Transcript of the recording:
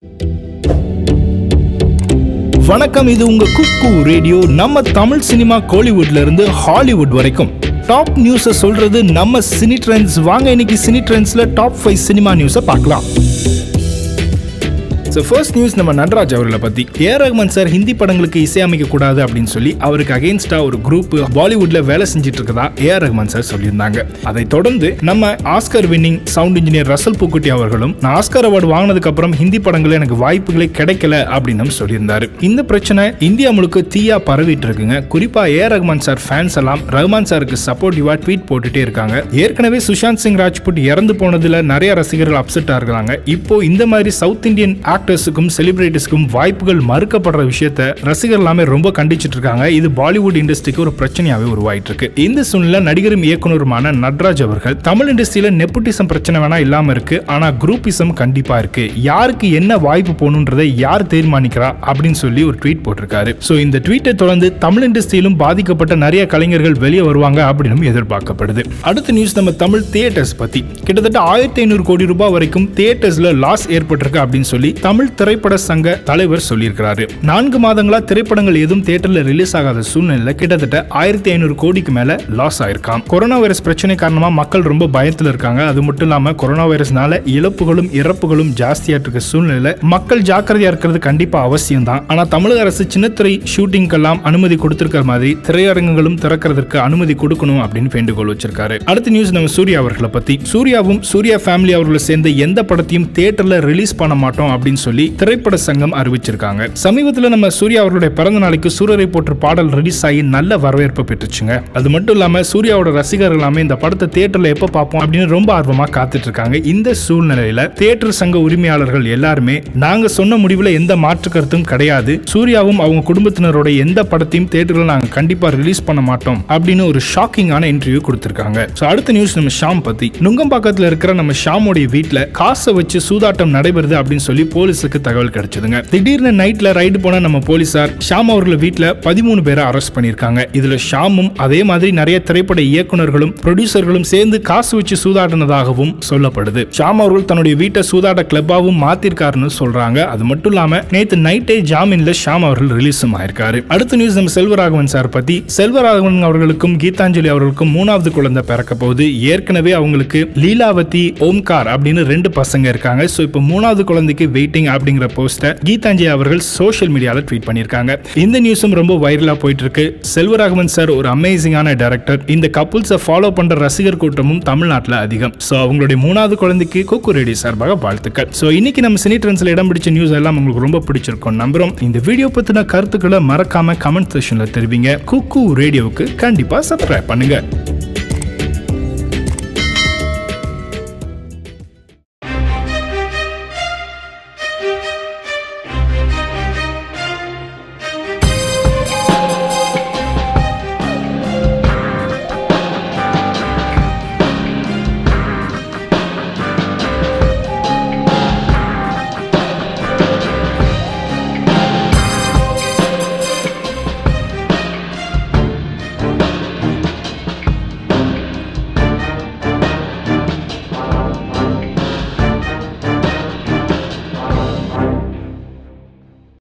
வணக்கம் இது உங்க குக்கு ரேடியோ நம்ம தமிழ் சினிமா கோலிவுட்ல இருந்து ஹாலிவுட் வரைக்கும் டாப் நியூஸை சொல்றது நம்ம சினி ட்ரெண்ட்ஸ் வாங்க இன்னைக்கு சினி ட்ரெண்ட்ஸ்ல டாப் ஃபைவ் சினிமா நியூஸை பார்க்கலாம் ஸோ ஃபர்ஸ்ட் நியூஸ் நம்ம நட்ராஜ் அவர்களை பற்றி ஏ ரஹ்மான் சார் ஹிந்தி படங்களுக்கு இசையமைக்க கூடாது அப்படின்னு சொல்லி அவருக்கு அகேன்ஸ்டா ஒரு குரூப் பாலிவுட்ல வேலை செஞ்சுட்டு இருக்கதா ஏ ஆர் ரஹ்மான் சார் சொல்லியிருந்தாங்க அதை தொடர்ந்து நம்ம Oscar winning sound engineer Resul Pookutty அவர்களும் நான் ஆஸ்கர் அவார்டு வாங்கினதுக்கு அப்புறம் ஹிந்தி படங்கள் எனக்கு வாய்ப்புகளே கிடைக்கல அப்படின்னு சொல்லியிருந்தாரு இந்த பிரச்சனை இந்தியா முழுக்க தீயா பரவிட்டு இருக்குங்க குறிப்பா A R Rahman sir fans எல்லாம் ரஹ்மான் சாருக்கு சப்போர்ட்டிவா ட்வீட் போட்டுட்டே இருக்காங்க ஏற்கனவே சுஷாந்த் சிங் ராஜ்புட் இறந்து போனதுல நிறைய ரசிகர்கள் அப்செட்டா இருக்காங்க இப்போ இந்த மாதிரி சவுத் இந்தியன் ஆக்டர்ஸுக்கும் செலிபிரிட்டிஸ்க்கும் வாய்ப்புகள் மறுக்கப்படுற விஷயத்த ரசிகர் எல்லாமே ரொம்ப கண்டிச்சிட்டு இருக்காங்க இது பாலிவுட் இண்டஸ்ட்ரிக்கு ஒரு பிரச்சனையாவே உருவாயிட்டு இருக்கு இந்த சூழ்நிலை நடிகரும் இயக்குனருமான நட்ராஜ் அவர்கள் தமிழ் இண்டஸ்ட்ரியில நெப்போட்டிசம் பிரச்சனை வேணா இல்லாம இருக்கு ஆனா குரூப்பிசம் கண்டிப்பா இருக்கு யாருக்கு என்ன வாய்ப்பு போகணுன்றதை யார் தீர்மானிக்கிறா அப்படின்னு சொல்லி ஒரு ட்வீட் போட்டிருக்காரு சோ இந்த ட்வீட்டை தொடர்ந்து தமிழ் இண்டஸ்ட்ரியிலும் பாதிக்கப்பட்ட நிறைய கலைஞர்கள் வெளியே வருவாங்க அப்படின்னு எதிர்பார்க்கப்படுது அடுத்த நியூஸ் நம்ம தமிழ் தியேட்டர்ஸ் பத்தி கிட்டத்தட்ட ஆயிரத்தி ஐநூறு கோடி ரூபாய் வரைக்கும் தியேட்டர்ஸ்ல லாஸ் ஏற்பட்டிருக்கு அப்படின்னு சொல்லி தமிழ் திரைப்பட சங்க தலைவர் சொல்லியிருக்கிறாரு நான்கு மாதங்களா திரைப்படங்கள் எதுவும் தியேட்டர்ல ரிலீஸ் ஆகாத சூழ்நிலையில கிட்டத்தட்ட ஆயிரத்தி ஐநூறு கோடிக்கு மேல லாஸ் ஆயிருக்காம் கொரோனா வைரஸ் பிரச்சனை காரணமா மக்கள் ரொம்ப பயத்துல இருக்காங்க அது மட்டும் இல்லாம கொரோனா வைரஸ்னால இழப்புகளும் இறப்புகளும் ஜாஸ்தியா இருக்க சூழ்நிலையில மக்கள் ஜாக்கிரதையா இருக்கிறது கண்டிப்பா அவசியம் தான் ஆனா தமிழக அரசு சின்னத்திரை ஷூட்டிங்கெல்லாம் அனுமதி கொடுத்திருக்கிற மாதிரி திரையரங்குகளும் திறக்கிறதுக்கு அனுமதி கொடுக்கணும் அப்படின்னு வேண்டுகோள் வச்சிருக்காரு அடுத்த நியூஸ் நம்ம சூர்யா அவர்களை பத்தி சூர்யாவும் சூர்யா ஃபேமிலி அவர்களை சேர்ந்த எந்த படத்தையும் தியேட்டர்ல ரிலீஸ் பண்ண மாட்டோம் அப்படின்னு சொல்லி திரைப்பட சங்கம் அறிவிச்சிருக்காங்க சமீபத்தில் நம்ம சூர்யா அவர்களுடைய பிறந்த நாளைக்கு சூரியரை போற்று பாடல் ரிலீஸ் ஆகி நல்ல வரவேற்பு பெற்றுச்சுங்க அது மட்டும் இல்லாம சூர்யாவோட ரசிகர்கள் எல்லாமே இந்த படத்தை தியேட்டர்ல எப்ப பார்ப்போம் அப்படின்னு ரொம்ப ஆர்வமா காத்துட்டு இருக்காங்க இந்த சூழ்நிலையில தியேட்டர் சங்க உரிமையாளர்கள் எல்லாருமே நாங்க சொன்ன முடிவுல எந்த மாற்று கருத்தும் கிடையாது சூர்யாவும் அவங்க குடும்பத்தினரோட எந்த படத்தையும் தியேட்டர்ல நாங்க கண்டிப்பா ரிலீஸ் பண்ண மாட்டோம் அப்படின்னு ஒரு ஷாக்கிங்கான இன்டர்வியூ கொடுத்திருக்காங்க ஸோ அடுத்த நியூஸ் நம்ம ஷாம் பத்தி நுங்கம்பாக்கத்தில் இருக்கிற நம்ம ஷாமோடைய வீட்டில் காசை வச்சு சூதாட்டம் நடைபெறுது அப்படின்னு சொல்லி போலீஸுக்கு தகவல் கிடைச்சதுங்க திடீர்னு நைட்ல ரைடு போன நம்ம போலீசார் ஷாம் அவர்கள் வீட்டில் பதிமூணு பேரை அரெஸ்ட் பண்ணியிருக்காங்க இதுல ஷாமும் அதே மாதிரி நிறைய திரைப்பட இயக்குனர்களும் ப்ரொடியூசர்களும் சேர்ந்து காசு வச்சு சூதாடினதாகவும் சொல்லப்படுது ஷாம் அவர்கள் தன்னுடைய வீட்டை சூதாட்ட கிளப்பாவும் மாத்திருக்காருன்னு சொல்றாங்க அது மட்டும் இல்லாம நேத்து நைட்டே ஜாமீன்ல ஷாம் அவர்கள் ரிலீஸும் ஆயிருக்காரு அடுத்த நியூஸ் நம்ம செல்வராகவன் சார் பத்தி செல்வராகவன் அவர்களுக்கும் கீதாஞ்சலி அவர்களுக்கும் மூணாவது குழந்தை பிறக்க போகுது ஏற்கனவே அவங்களுக்கு லீலாவதி ஓம்கார் அப்படின்னு ரெண்டு பசங்க இருக்காங்க ஸோ இப்போ மூணாவது குழந்தைக்கு வெயிட்டிங் அப்படிங்கிற போஸ்ட்டை கீதாஞ்சலி அவர்கள் சோஷியல் மீடியால ட்வீட் பண்ணியிருக்காங்க இந்த நியூஸும் ரொம்ப வைரலா போயிட்டு இருக்கு செல்வராகவன் சார் ஒரு அமேசிங்கான டைரக்டர் இந்த கப்புள்ஸை ஃபாலோ பண்ற ரசிகர் கூட்டமும் தமிழ்நாட்டில் அதிகம் ஸோ அவங்களுடைய மூணாவது குழந்தைக்கு குக்கு ரெடி சார்பாக வாழ்த்துக்கள் ஸோ இன்னைக்கு நம்ம சினி ட்ரெண்ட்ஸ்ல இடம் பிடிச்ச நியூஸ் எல்லாம் உங்களுக்கு ரொம்ப பிடிச்சிருக்கும் நம்புறோம் இந்த வீடியோ பத்தின கருத்துக்களை மறக்காம கமெண்ட் செக்ஷன்ல தெரிவிங்க குக்கு ரேடியோவுக்கு கண்டிப்பா சப்ஸ்கிரைப் பண்ணுங்க